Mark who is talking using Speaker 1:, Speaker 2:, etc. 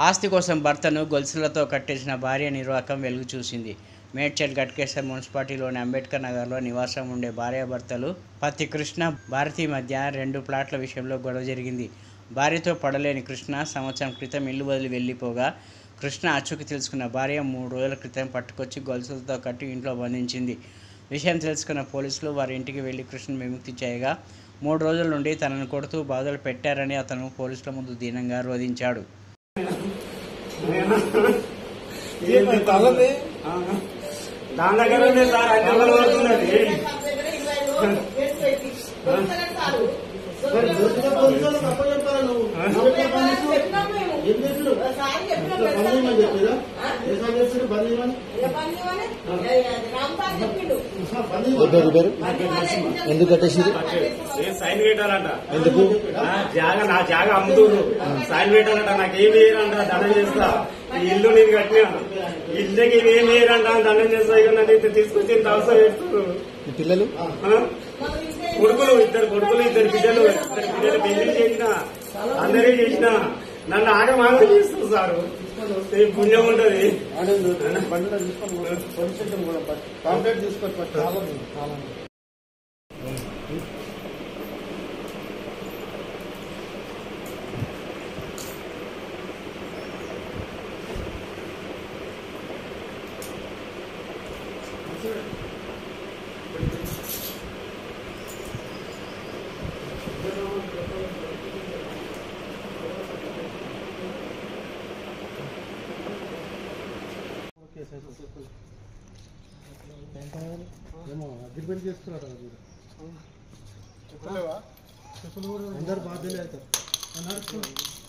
Speaker 1: ఆస్తి కోసం భర్తను గొలుసులతో కట్టేసిన భార్య నిర్వాకం వెలుగు చూసింది మేడ్చల్ గట్కేశ్వర్ మున్సిపాలిటీలోని అంబేద్కర్ నగర్లో నివాసం ఉండే భార్యాభర్తలు పత్తి కృష్ణ భారతి మధ్య రెండు ప్లాట్ల విషయంలో గొడవ జరిగింది భార్యతో పడలేని కృష్ణ సంవత్సరం క్రితం ఇల్లు వదిలి వెళ్ళిపోగా కృష్ణ అచ్చుకి తెలుసుకున్న భార్య మూడు రోజుల క్రితం పట్టుకొచ్చి గొలుసులతో కట్టి ఇంట్లో బంధించింది విషయం తెలుసుకున్న పోలీసులు వారి ఇంటికి వెళ్లి కృష్ణ విముక్తి చేయగా మూడు రోజుల నుండి తనను కొడుతూ బాధలు పెట్టారని అతను పోలీసుల ముందు దీనంగా రోధించాడు
Speaker 2: ఏంటి తలని
Speaker 3: దాని దగ్గర ఉంది సార్ అన్ని రోజులు పడుతున్నది
Speaker 2: మరి దొరికిన పోలీసులు అప్పచెప్పాలి నువ్వు దొరికిన పోలీసులు ఏం చేస్తున్నారు ఇట్లా పని చేయమని చెప్పారా ఏ సార్ చేస్తారు పని చేయమని పని చేయమని
Speaker 4: ఎందుకు కట్టేసిరు
Speaker 3: నేను సైన్ పెట్టాలంట
Speaker 4: ఎందుకు
Speaker 3: నా జాగ నా జాగ అమ్ముతురు సైన్ పెట్టాలంట నాకు ఏమి వేయరంట దండం చేస్తా ఈ ఇల్లు నేను కట్టినా ఇల్లుకి ఏమి వేయరంట దండం చేస్తా ఇక నన్ను ఇంత తీసుకొచ్చి ఇంత అవసరం పెడుతున్నారు
Speaker 4: మీ పిల్లలు
Speaker 3: ఆ? కొడుకులు ఇద్దరు కొడుకులు ఇద్దరు బిడ్డలు ఇద్దరు బిడ్డలు పెళ్లి చేసిన అందరే చేసిన నన్ను ఆగమాగం చేస్తారు సారు ఈ పుణ్యం ఉంటది
Speaker 2: బండిలో తీసుకొని పోలీస్ స్టేషన్ కూడా కాంప్లైంట్ తీసుకొని పట్టాలి ఏమో అగ్రిమెంట్ చేసుకున్నారు కదా మీరు అందరు బాధ్యులే అవుతారు